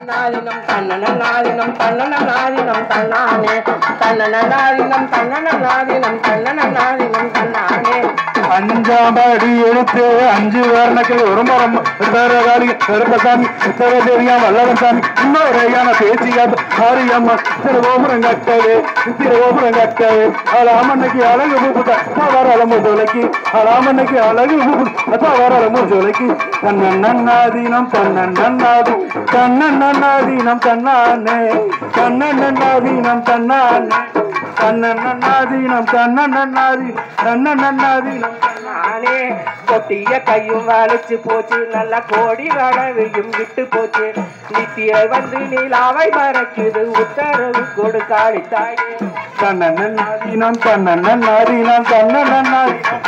நாதினம் தன்னன நாதினம் தன்னன நாதினம் தன்னானே தன்னன நாதினம் தன்னன நாதினம் தன்னன நாதினம் தன்னானே அஞ்சாம் அடி எழுத்து அஞ்சு வர்ணக்கு ஒரு மரம் உத்தரகாளி கருப்பசாமி உத்தரதேவியா வல்லவன் சாமி இன்னொரையான பேச்சியாத் ஹரியம்மா திருவோபுரம் கட்டவே திருவோபுரம் கட்டவே அலாமன்னைக்கு அழகு பூப்புட்ட தவறலமு ஜோலைக்கு அலாமன்னைக்கு அழகு பூப்பு தவறலமு ஜோலைக்கு தன்னன் நன்னாதீனம் தன்னன் நன்னாதி தன்னன் நன்னாதீனம் தன்னானே தன்னன் நன்னாதீனம் தன்னானே தன்னன் நன்னாதீனம் தன்னன் நன்னாதி தன்னன் நன்னாதீனம் நானே கொட்டிய கையும் வளைச்சு போச்சு நல்ல கோடி வடவையும் விட்டு போச்சு நித்திய வந்து நீலாவை மறைக்குது உத்தரவு கொடு காளித்தாயே தன்னன்னாதீனம் தன்னன்னாதீனம் தன்னன்னாதீனம்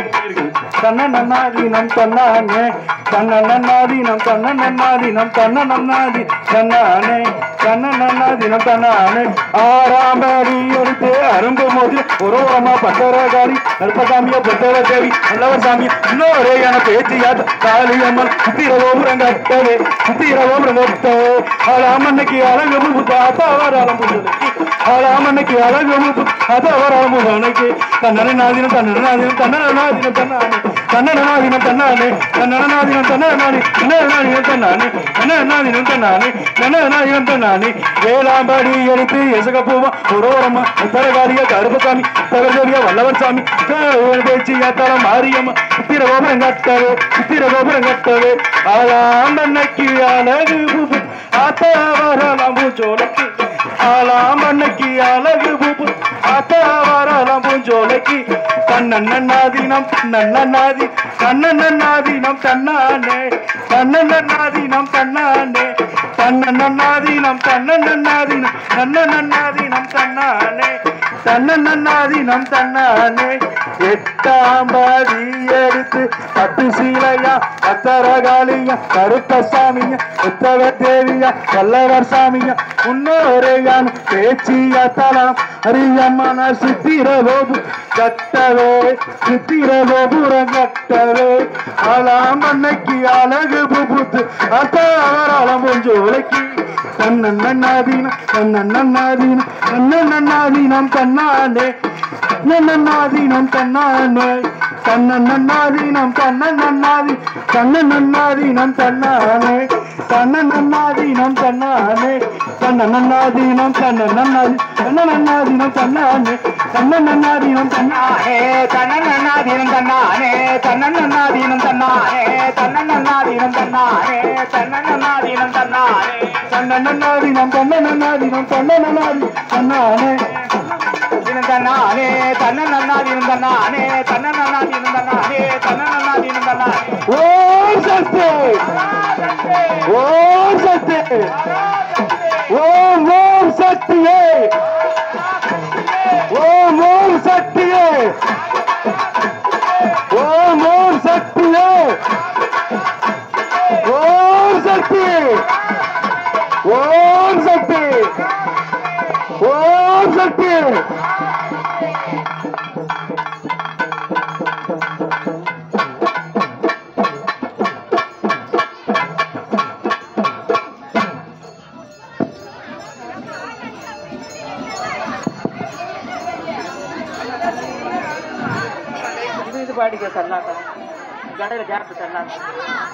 தன்னன்னாதீனம் தன்னானே தன்னன்னாதீனம் தன்னன்னாதீனம் தன்னன்னாதி தன்னானே தன்னன்னாதீனம் தன்னானே ஆறாம் அடி எடுத்து அரும்பு மோதி ஒருவரமா பட்டரகாரி கல்பசாமிய புத்தர தேவி நல்லவர் சாமி இன்னொரேயான பேச்சியாத் காளியம்மன் சுத்திரவோபுரம் கட்டவே சுத்திரவோபுரம் கட்டவே ஆளாமன்னைக்கு அழகு முகுத்த அத்தாவார் அலம்பு ஆளாமன்னைக்கு அழகு முகு அத்தாவார் அலம்பு அன்னைக்கு தன்னனை நாதினம் தன்னனை நாதினம் தன்னனை நாதினம் தன்னானே தன்னனை நாதினம் தன்னானே தன்னனை நாதினம் தன்னனை நாதி தன்னனை நாதினம் தன்னானே தன்னனை நாதினம் தன்னானே தன்னனை நாதினம் தன்னானே ஏழாம் படி எடுத்து எசகப்பூவா ஒரோரம்மா உத்தரகாரிய கருப்பசாமி தகர்தேவியா வல்லவன் சாமி பேச்சு யாத்தாளம் மாரியம்மா சித்திர கோபுரம் கட்டவே சித்திர கோபுரம் கட்டவே ஆளாமன்னைக்கு அழகு பூபு ஆத்தாவரலாம் பூஞ்சோலைக்கு ஆளாமன்னைக்கு அழகு பூபு ஆத்தாவரலாம் பூஞ்சோலைக்கு தன்னன்னாதீனம் நன்னன்னாதி தன்னன்னாதீனம் தன்னானே தன்னன்னாதீனம் தன்னானே தன்னன்னாதீனம் தன்னன்னாதீனம் தன்னன்னாதீனம் தன்னானே தன்னன்னாதீனம் தன்னானே எட்டாம் படி எடுத்து பட்டு சீலையா பத்தரகாளியா கருப்பசாமியா உத்தவ தேவியா வல்லவர் சாமியா முன்னோரையான் பேச்சியா தலாம் அரியம்மன சித்திரவோபு கட்டவே சித்திரவோபுரம் கட்டவே ஆளாம் அன்னைக்கு அழகு புபுத்து அத்தாவராளம் கொஞ்சோலைக்கு தன்னன்னாதீனம் தன்னன்னாதீனம் தன்னன்னாதீனம் தன்னானே தன்னன்னாதீனம் தன்னானே தன்னன்னாதீனம் தன்னன்னாதி தன்னன்னாதீனம் தன்னானே தன்னன்னாதீனம் தன்னானே தன்னன்னாதீனம் தன்னன்னாதி தன்னன்னாதீனம் தன்னானே தன்னன்னாதீனம் தன்னானே தன்னன்னாதீனம் தன்னானே தன்னன்னாதீனம் தன்னானே தன்னன்னாதீனம் தன்னானே தன்னன்னாதீனம் தன்னானே தன்னன்னாதீனம் தன்னன்னாதீனம் தன்னன்னாதி தன்னானே தினம் தன்னானே தன்னன்னாதீனம் தன்னானே தன்னன்னாதீனம் தன்னானே தன்னன்னாதீனம் தன்னானே ஓம் சக்தி ஓம் சக்தி ஓம் ஓம் சக்தியே ஓம் ஓம் சக்தியே ஓம் ஓம் சக்தியே ஓம் சக்தி ஓம் சக்தி ஓம் சக்தி இது இது பாடிக்க சன்னாட்டம் கடையில் கேட்டு சன்னாட்டம்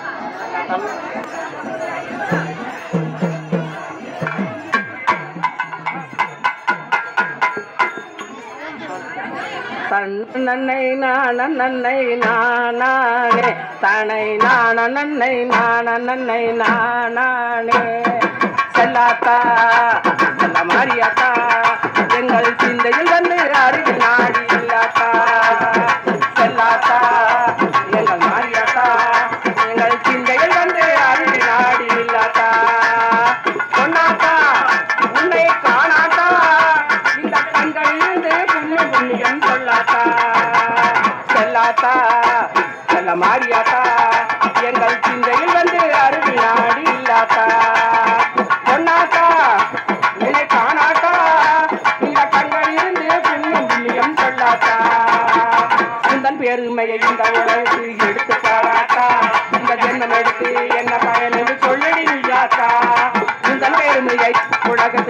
தன்னை நான நன்னை நானே தனை நான நன்னை நான நன்னை நானே செல்லாத்தா செல்ல மாரியாத்தா எங்கள் சிந்தையில் வந்து அருகில் நாடி இல்லாத்தா செல்லாத்தா எங்கள் மாரியாத்தா எங்கள் சிந்தையில் வந்து அருகில் நாடி இல்லாத்தா சொன்னாத்தா உன்னை காணாத்தா இந்த கண்களிலிருந்து புண்ணிய புண்ணியம் சொல்லாத்தா செல்லாத்தா செல்ல மாரியாத்தா எங்கள் சிந்தையில் வந்து அருகில் நாடி இல்லாத்தா சொன்னாத்தா என்னை காணாத்தா இந்த கண்களிலிருந்து புண்ணியம் புண்ணியம் சொல்லாத்தா உந்தன் பெருமையை இந்த உலகு எடுத்து பாராட்டா இந்த ஜென்மம் எடுத்து என்ன பயன் என்று சொல்லடி நீயாத்தா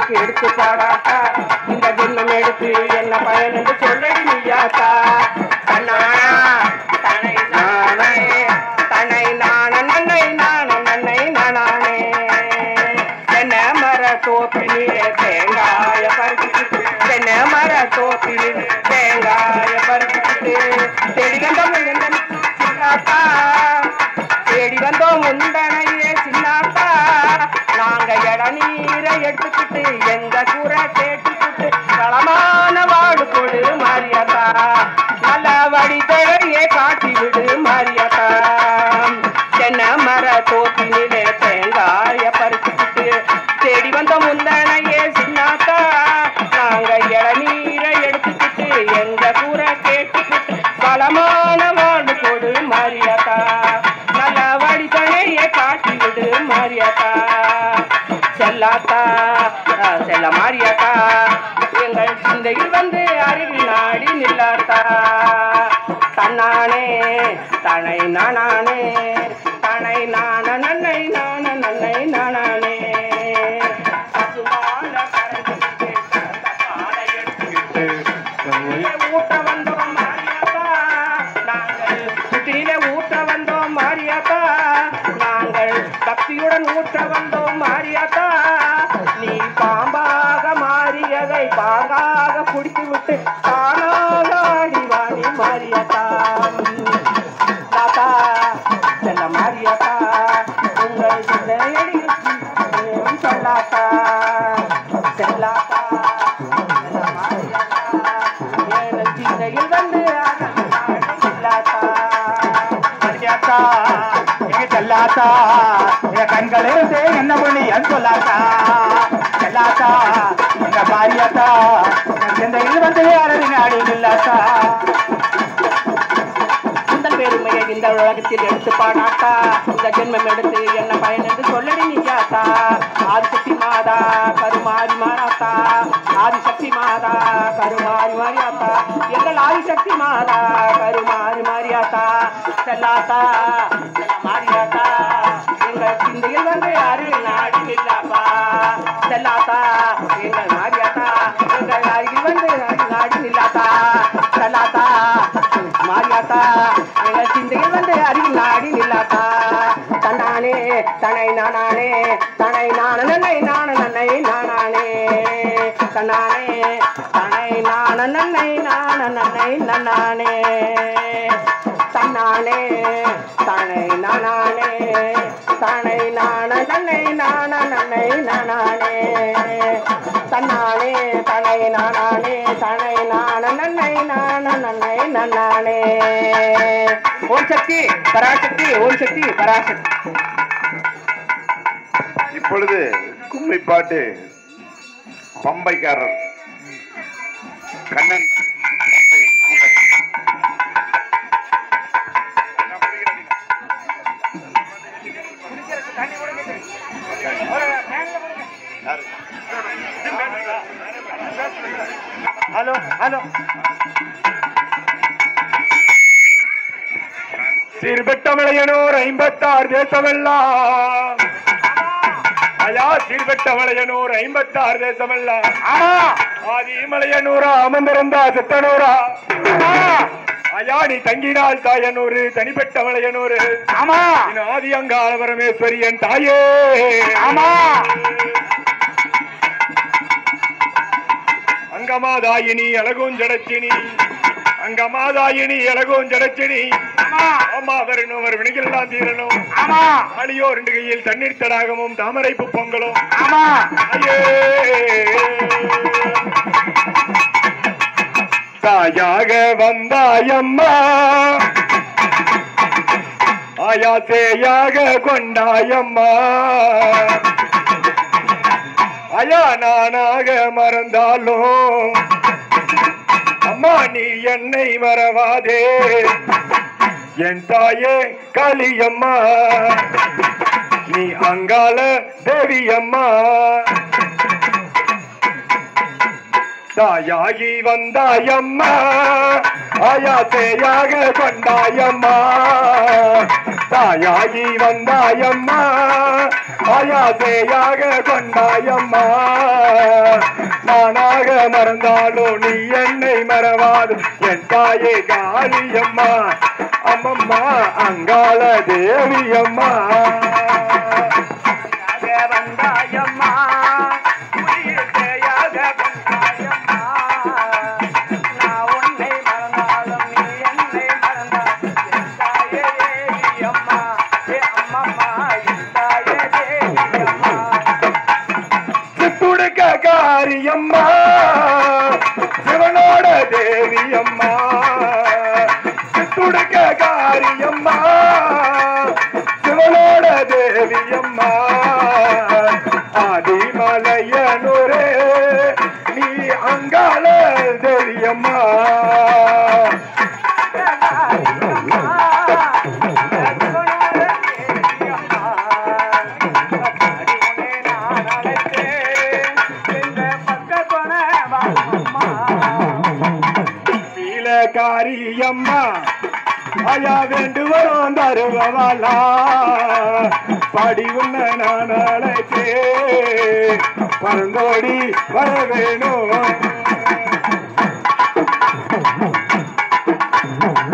உனக்கு எடுத்து பாடாத்தா இந்த ஜென்மம் எடுத்து என்ன பயன் என்று சொல்லடி நீயாத்தா தன்னானா தனை நானே தனை நான நன்னை நான நன்னை நானே என்ன மர தோப்பிலே தேங்காய பறிச்சுக்கிட்டு என்ன மர தோப்பிலே தேங்காய பறிச்சுக்கிட்டு தேடி வந்தோம் எந்தன் சின்னாத்தா தேடி வந்தோம் முந்தனையே சின்னாத்தா நாங்க இளநீரை எடுத்துக்கிட்டு எங்க கூரை கேட்டுக்கிட்டு களமான வாடு கொடு மாரியாத்தா நல்ல வடிதழையே காட்டி விடு மாரியாத்தா தென்னை மர தோப்பினிலே தேங்காய பறிச்சுக்கிட்டு தேடி வந்த முந்தனையே சின்னாத்தா நாங்க இளநீரை எடுத்துக்கிட்டு எங்க கூரை கேட்டுக்கிட்டு பலமான வாடு கொடு மாரியாத்தா நல்ல வடிதழையே காட்டி விடு மாரியாத்தா செல்லாத்தா ஆ, செல்ல மாரியாத்தா எங்கள் சிந்தையில் வந்து அருகில் நாடி நில்லாத்தா தன்னானே தனை நானானே தனை நான நன்னை நான நன்னை நானானே பசுமான கரண்டிலே கறந்த பாலை எடுத்துக்கிட்டு புத்திரிலே ஊட்ட வந்தோம் மாரியாத்தா நாங்கள் புத்திரிலே ஊட்ட வந்தோம் மாரியாத்தா நாங்கள் பக்தியுடன் ஊட்ட வந்தோம் மாரியாத்தா நீ பாம்பாக மாறியதை பாங்காக பிடித்து விட்டு தானாக ஆடி வாடி மாரியாத்தா தாத்தா செல்ல மாரியாத்தா உங்கள் சிந்தையடியில் சொல்லாத்தா செல்லாத்தா செல்ல மாரியாத்தா ஏனல் சிந்தையில் வந்து சொல்லாத்தா மரியாத்தா எங்க செல்லாத்தா எங்க கண்களே என்ன பண்ணி என் சொல்லாத்தா செல்லாத்தா எங்க பாரியாத்தா எந்த இது வந்து அரவி நாடி இல்லாத்தா உந்தன் பெருமையை இந்த உலகத்தில் எடுத்து பாடாத்தா இந்த ஜென்மம் எடுத்து என்ன பயன் என்று சொல்லடி நீயாத்தா ஆதிசக்தி மாதா கருமாரி மாறாத்தா ஆதிசக்தி மாதா கருமாரி மாரியாத்தா எங்கள் ஆதிசக்தி மாதா கருமாரி மாரியாத்தா செல்லாத்தா செல்ல மாரியாத்தா எங்கள் சிந்தையில் வந்து அருள் நாடி இல்லாப்பா செல்லாத்தா எங்கள் மாரியாத்தா எங்கள் அருகில் வந்து அருள் நாடி நில்லாத்தா செல்லாத்தா மாரியாத்தா எங்கள் சிந்தையில் வந்து அருகில் நாடி நில்லாத்தா தன்னானே தனை நானானே தனை நான நன்னை நான நன்னை நானானே தன்னானே தனை நான நன்னை நான நன்னை நன்னானே தன்னானே தனை நானானே தனை நான நன்னை நான நன்னை நானானே தன்னானே தனை நானானே தனை நான நன்னை நான நன்னை நன்னானே ஓம் சக்தி பராசக்தி ஓம் சக்தி பராசக்தி இப்பொழுது கும்மி பாட்டு பம்பைக்காரர் கண்ணன் பம்பை அவங்க. யாரு? ஹலோ ஹலோ சீர்பெட்டமலையனூர் ஐம்பத்தாறு தேசமெல்லாம் ஐயா சீர்பெட்டமலையனூர் ஐம்பத்தாறு தேசமெல்லாம் ஆமா ஆதிமலையனூரா அமர்ந்திருந்தா சித்தனூரா ஐயா நீ தங்கினால் தாயனூரு தனிப்பட்ட மலையனூரு ஆமா ஆதி அங்காள பரமேஸ்வரி என் தாயே ஆமா அங்கமாதாயினி அழகூஞ்சடச்சினி அங்கமாதாயினி அழகூஞ்சடச்சினி ஆமா வரணும் அவர் வினைகள்லாம் தீரணும் ஆமா அழியோ ரெண்டு கையில் தண்ணீர் தடாகமும் தாமரைப்பு பொங்கலும் ஆமா தாயாக வந்தாயம்மா ஆயாசேயாக கொண்டாயம்மா அயா நானாக மறந்தாலும் அம்மா நீ என்னை மறவாதே என் தாயே காளியம்மா நீ அங்காள தேவியம்மா தாயாகி வந்தாயம்மா ஆயாசையாக கொண்டாயம்மா தாயாகி வந்தாயம்மா ஆயாசையாக கொண்டாயம்மா நானாக மறந்தாலும் நீ என்னை மறவாது என் தாயே காளியம்மா அம்மம்மா அங்காள தேவியம்மா வந்தாயம்மா உயிர்த்தையாக வந்தாயம்மா நான் உன்னை மறந்தாலும் நீ என்னை மறந்தால் என் தாயே தேவியம்மா ஏ அம்மம்மா என் தாயே தேவியம்மா சித்துடுக்க காரியம்மா சிவனோட தேவியம்மா சித்துடுக்க காரியம்மா சிவனோட தேவியம்மா ஆதிமலையனூரே நீ அங்காள தேவியம்மா காரியம்மா ஆயா வேண்டுவரோம் தருவவாளா பாடி உன்ன நான் அழைத்தே பறந்தோடி வர வேணும்